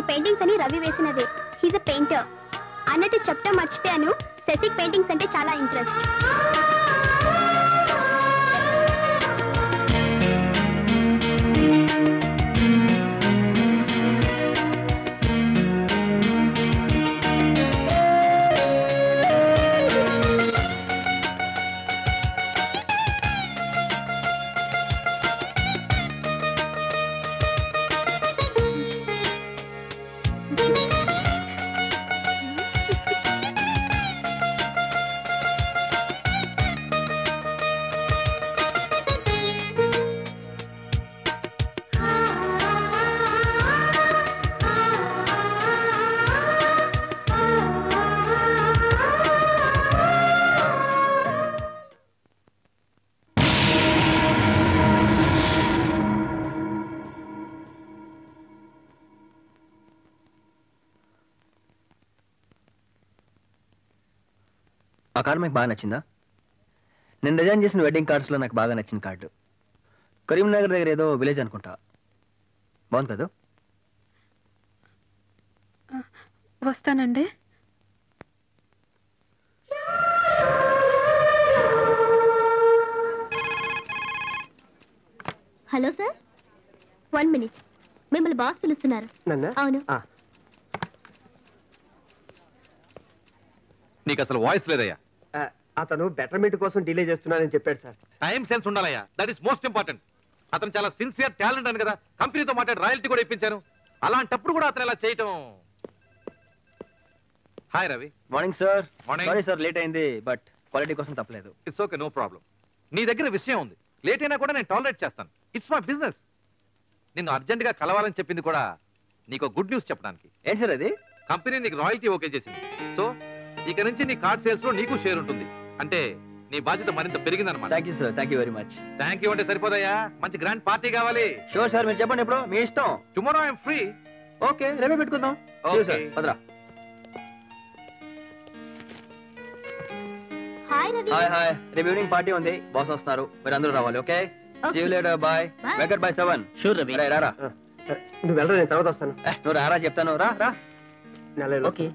Paintings అని రవి వేసినవే he's a painter అన్నట్టు చెప్పడం మర్చిపోయాను శశిక్ పెయింటింగ్స్ అంటే చాలా ఇంట్రెస్ట్ ఆ కార్డు మీకు బాగా నచ్చిందా నేను డిజైన్ చేసిన వెడ్డింగ్ కార్డ్స్లో నాకు బాగా నచ్చిన కార్డు కరీంనగర్ దగ్గర ఏదో విలేజ్ అనుకుంటా బాగుంది కదా వస్తానండి హలో సార్ వన్ మినిట్ మిమ్మల్ని బాస్ పిలుస్తున్నారు నన్ను అవును నీకు అసలు వాయిస్ లేదయ్యా అతను బెటర్మెంట్ కోసం డిలే చేస్తున్నానని చెప్పాడు సార్ టైం సెన్స్ ఉండాలయ్యా దట్ ఈస్ మోస్ట్ ఇంపార్టెంట్ అతను చాలా సిన్సియర్ టాలెంట్ అని కదా కంపెనీతో మాట్లాడి రాయల్టీ కూడా ఇప్పించాను అలాంటప్పుడు కూడా అతను ఇలా చేయటం hi Ravi morning sir Morning. Sorry sir late అయింది బట్ క్వాలిటీ కోసం తప్పలేదు ఇట్స్ ఓకే నో ప్రాబ్లం నీ దగ్గర విషయం ఉంది లేట్ అయినా కూడా నేను టాలరేట్ చేస్తాను ఇట్స్ మై బిజినెస్ నిన్ను అర్జెంట్ గా కలవాలని చెప్పింది కూడా నీకు గుడ్ న్యూస్ చెప్పడానికి ఏంటి సార్ అది కంపెనీ నీకు రాయల్టీ ఓకే చేసింది సో ఇక నుంచి నీ కార్డ్ సేల్స్ లో నీకు షేర్ ఉంటుంది అంటే నీ బాధ్యత మరింత పెరిగిందన్నమాట thank you sir thank you very much thank you అంటే సరిపోదయ్యా మంచి గ్రాండ్ పార్టీ కావాలి షూర్ సార్ మీరు చెప్పండి ఎప్పుడు మీ ఇష్టం టుమారో ఐఎమ్ ఫ్రీ ఓకే రేపే పెట్టుకుందాం See you, sir. Okay. పదరా హాయ్ రవి హాయ్ హాయ్ రేపు ఈవినింగ్ పార్టీ ఉంది బాస్ వస్తున్నారు మీరు అందరూ రావాలి okay see you later bye Bye. వెకట్ బై సెవెన్ షూర్ రవి రే రారా నువ్వు వెళ్ళరా నేను తర్వాత వస్తాను ఏ, నువ్వు రారా చెప్తాను రా రా నెలలో ఓకే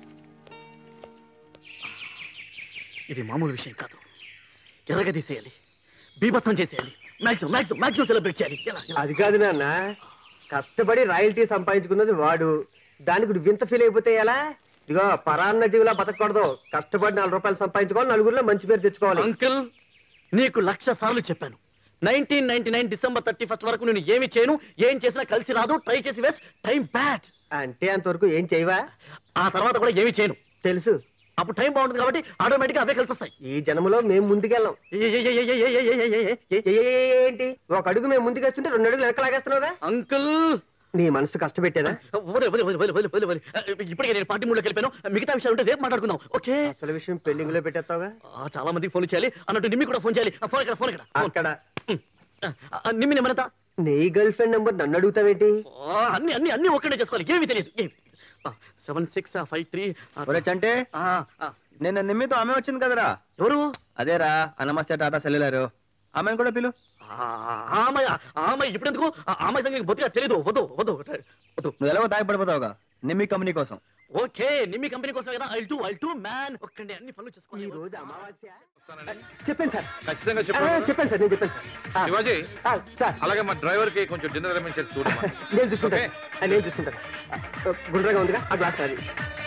ఇది మామూలు విషయం కాదు ఎర్రగా తీసేయాలి బీభత్సం చేసేయాలి మాక్సిమం మాక్సిమం మాక్సిమం సెలబ్రేట్ చేయాలి ఎలా ఎలా అది కాదు నాన్న కష్టపడి రాయల్టీ సంపాదించుకున్నది వాడు దానికి నువ్వు వింత ఫీల్ అయిపోతే ఎలా ఇదిగో పరాన్న జీవులా బతకూడదు కష్టపడి నాలుగు రూపాయలు సంపాదించుకోవాలి నలుగురిలో మంచి పేరు తెచ్చుకోవాలి అంకుల్ నీకు లక్ష సార్లు చెప్పాను nineteen ninety nine December thirty first వరకు నేను ఏమి చేయను ఏం చేసినా కలిసి రాదు ట్రై చేసి వేస్ట్ టైం బ్యాడ్ అంటే అంతవరకు ఏం చేయవా ఆ తర్వాత కూడా ఏమి చేయను తెలుసు అప్పుడు టైం బాగుంటుంది కాబట్టి ఆటోమేటిక్ గా అవే కలిసి వస్తాయి ఈ జన్మలో మేము ముందుకెళ్ళాం ఏ- ఏ- ఏ- ఏ- ఏ- ఏ- ఏ- ఏ- ఏ- ఏ- ఏ- ఏ- ఏ- ఏంటి ఒక అడుగు మేము ముందుకేస్తుంటే రెండు అడుగులు వెనకలాగేస్తున్నావుగా అంకుల్ నీ మనసు కష్టపెట్టేదా వదిలే, వదిలే, వదిలే, వదిలే, వదిలే, వదిలే. ఇప్పటికే నేను పార్టీ మూడులోకి వెళ్ళిపోయాను మిగతా విషయాలు ఉంటే రేపు మాట్లాడుకుందాం ఓకే అసలు విషయం పెళ్లింగ్ లో పెట్టేస్తావుగా ఆ, చాలా మందికి ఫోన్ చేయాలి అన్నట్టు నిమ్మి కూడా ఫోన్ చేయాలి ఆ, ఫోన్ ఇక్కడ ఫోన్ ఇక్కడ ఫోన్. అక్కడ ఆ, ఆ, నిమ్మి నెంబర్ ఎంత నీ గర్ల్ ఫ్రెండ్ నెంబర్ నన్ను అడుగుతావేంటి ఆ, అన్ని అన్ని అన్ని ఒక్కడే చేసుకోవాలి ఏమి తెలియదు ఏమి సెవెన్ సిక్స్ ఫైవ్ త్రీ ఒరే చంటే నిన్న నిమ్మితో ఆమె వచ్చింది కదరా ఎవరు అదేరా అన్నమస్తే టాటా సెల్యులారు ఆమెను కూడా పిలు ఆ, ఆమె ఆమె ఇప్పుడు ఎందుకు ఆ, ఆమె సంగతి బొత్తిగా తెలియదు వద్దు వద్దు వద్దు నువ్వు ఎలాగో తాగిపడిపోతావుగా నిమ్మి కంపెనీ కోసం ఓకే నిమ్మి కంపెనీ కోసం కదా I too I too man ఒక్కండి అన్ని పనులు ఈ చేసుకోవాలి రోజు అమావాస్య చెప్పాను సార్ ఖచ్చితంగా ఆ, చెప్పు చెప్పాను సార్ నేను చెప్పాను సార్ ఆ, శివాజీ ఆ, సార్ అలాగే మా డ్రైవర్ కి కొంచెం డిన్నర్ అరేంజ్ చేసి చూడమ్మా నేను చూసుకుంటాను Okay. ఆ, నేను చూసుకుంటాను ఆ, గుండ్రగా ఉందిగా ఆ గ్లాస్ నాది